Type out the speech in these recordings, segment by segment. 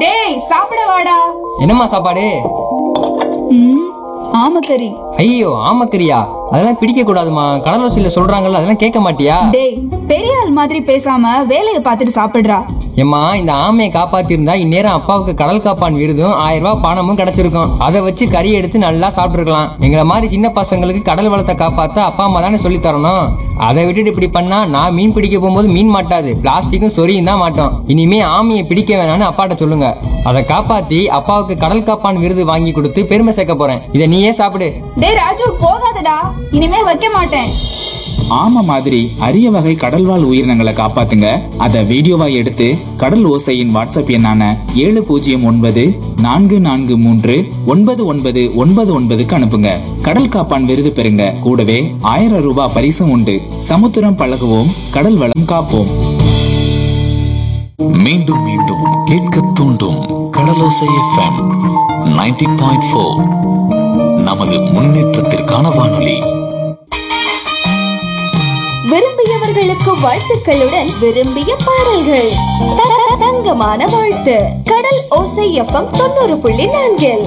டேய் சாப்பிட வாடா என்னம்மா சாப்பாடு ம் ஆமக்கறி ஐயோ ஆமக்கரியா அதெல்லாம் பிடிக்க கூடாதுமா கடலோசியில சொல்றாங்கல்ல அதெல்லாம் கேட்க மாட்டியா டேய் பெரிய ஆள் மாதிரி பேசாம வேலையை பார்த்துட்டு சாப்பிடுறா ஏம்மா இந்த ஆமையை காப்பாத்திருந்தா இந்நேரம் அப்பாவுக்கு கடல் காப்பான் விருதும் ஆயிரம் ரூபாய் பணமும் கிடைச்சிருக்கும் அதை வச்சு கறி எடுத்து நல்லா சாப்பிட்டுருக்கலாம் எங்களை மாதிரி சின்ன பசங்களுக்கு கடல் வளத்தை காப்பாத்த அப்பா அம்மா தானே சொல்லி தரணும் அதை விட்டுட்டு இப்படி பண்ணா நான் மீன் பிடிக்க போகும்போது மீன் மாட்டாது பிளாஸ்டிக்கும் சொரியும் தான் மாட்டோம் இனிமே ஆமையை பிடிக்க வேணாம்னு அப்பாட்ட சொல்லுங்க அதை காப்பாத்தி அப்பாவுக்கு கடல் காப்பான் விருது வாங்கி கொடுத்து பெருமை சேர்க்க போறேன் இதை நீயே சாப்பிடு டேய் ராஜு போகாதடா இனிமே வைக்க மாட்டேன் ஆமை மாதிரி அரிய வகை கடல்வாழ் உயிரினங்களை காப்பாத்துங்க அதை வீடியோவா எடுத்து கடல் ஓசையின் வாட்ஸ்அப் எண்ணான ஏழு பூஜ்ஜியம் ஒன்பது நான்கு நான்கு மூன்று ஒன்பது ஒன்பது ஒன்பது ஒன்பதுக்கு அனுப்புங்க கடல் காப்பான் விருது பெறுங்க கூடவே ஆயிரம் ரூபாய் பரிசும் உண்டு சமுத்திரம் பழகுவோம் கடல் வளம் காப்போம் மீண்டும் மீண்டும் கேட்க தூண்டும் கடலோசை எஃப்எம் 90.4 பாயிண்ட் ஃபோர் நமது முன்னேற்றத்திற்கான வானொலி விரும்பியவர்களுக்கு வாழ்த்துக்களுடன் விரும்பிய பாடல்கள் த- த- தங்கமான வாழ்த்து கடல் ஓசை எஃப்எம் தொண்ணூறு புள்ளி நான்கில்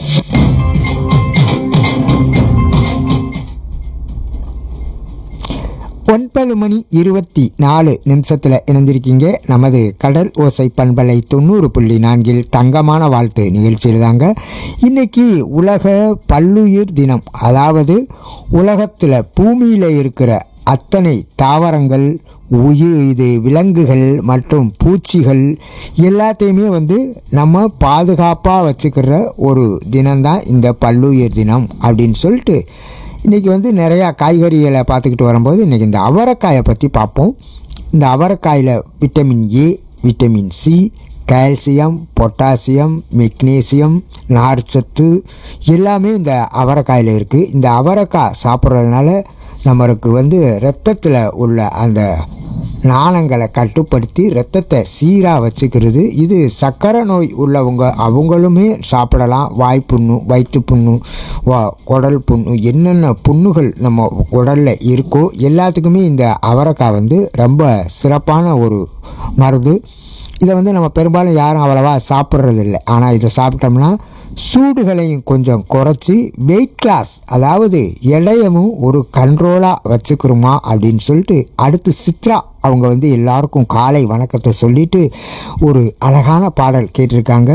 ஒன்பது மணி இருபத்தி நாலு நிமிஷத்தில் இணைந்திருக்கீங்க நமது கடல் ஓசை பண்பலை தொண்ணூறு புள்ளி நான்கில் தங்கமான வாழ்த்து நிகழ்ச்சியில் தாங்க இன்னைக்கு உலக பல்லுயிர் தினம் அதாவது உலகத்தில் பூமியில் இருக்கிற அத்தனை தாவரங்கள் உயிர் இது விலங்குகள் மற்றும் பூச்சிகள் எல்லாத்தையுமே வந்து நம்ம பாதுகாப்பாக வச்சுக்கிற ஒரு தினம்தான் இந்த பல்லுயிர் தினம் அப்படின்னு சொல்லிட்டு இன்றைக்கி வந்து நிறையா காய்கறிகளை பார்த்துக்கிட்டு வரும்போது இன்றைக்கி இந்த அவரைக்காயை பற்றி பார்ப்போம் இந்த அவரைக்காயில் vitamin A vitamin C calcium potassium magnesium நார்ச்சத்து எல்லாமே இந்த அவரைக்காயில் இருக்குது இந்த அவரைக்காய் சாப்பிட்றதுனால நம்மளுக்கு வந்து ரத்தத்தில் உள்ள அந்த நாணங்களை கட்டுப்படுத்தி ரத்தத்தை சீராக வச்சுக்கிறது இது சர்க்கரை நோய் உள்ளவங்க அவங்களுமே சாப்பிடலாம் வாய்ப்புண்ணு வயிற்று புண்ணு வா குடல் புண்ணு என்னென்ன புண்ணுகள் நம்ம உடலில் இருக்கோ எல்லாத்துக்குமே இந்த அவரைக்காய் வந்து ரொம்ப சிறப்பான ஒரு மருந்து இதை வந்து நம்ம பெரும்பாலும் யாரும் அவ்வளவா சாப்பிட்றது இல்லை ஆனால் இதை சாப்பிட்டோம்னா சூடுகளையும் கொஞ்சம் குறைச்சி வெயிட் கிளாஸ் அதாவது எடையமும் ஒரு கண்ட்ரோலாக வச்சுக்கிறோமா அப்படின்னு சொல்லிட்டு அடுத்து சித்ரா அவங்க வந்து எல்லாருக்கும் காலை வணக்கத்தை சொல்லிட்டு ஒரு அழகான பாடல் கேட்டிருக்காங்க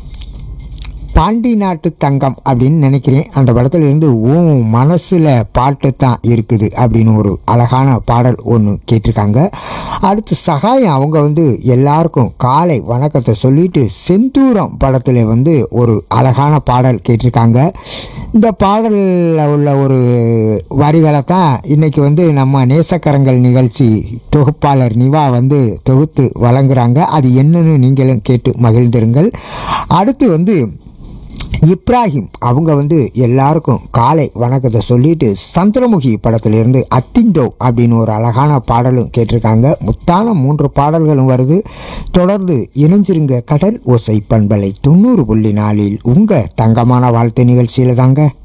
பாண்டி நாட்டு தங்கம் அப்படின்னு நினைக்கிறேன் அந்த படத்துல இருந்து உன் மனசில் பாட்டு தான் இருக்குது அப்படின்னு ஒரு அழகான பாடல் ஒன்று கேட்டிருக்காங்க அடுத்து சகாயம் அவங்க வந்து எல்லாருக்கும் காலை வணக்கத்தை சொல்லிட்டு செந்தூரம் படத்தில் வந்து ஒரு அழகான பாடல் கேட்டிருக்காங்க இந்த பாடலில் உள்ள ஒரு வரிகளை தான் இன்றைக்கி வந்து நம்ம நேசக்கரங்கள் நிகழ்ச்சி தொகுப்பாளர் நிவா வந்து தொகுத்து வழங்குறாங்க அது என்னன்னு நீங்களும் கேட்டு மகிழ்ந்திருங்கள் அடுத்து வந்து இப்ராஹிம் அவங்க வந்து எல்லாருக்கும் காலை வணக்கத்தை சொல்லிட்டு சந்திரமுகி படத்திலிருந்து அத்திண்டோ அப்படின்னு ஒரு அழகான பாடலும் கேட்டிருக்காங்க முத்தான மூன்று பாடல்களும் வருது தொடர்ந்து இணைஞ்சிருங்க கடல் ஓசை பண்பலை தொண்ணூறு புள்ளி நாலில் உங்கள் தங்கமான வாழ்த்து நிகழ்ச்சியில் தாங்க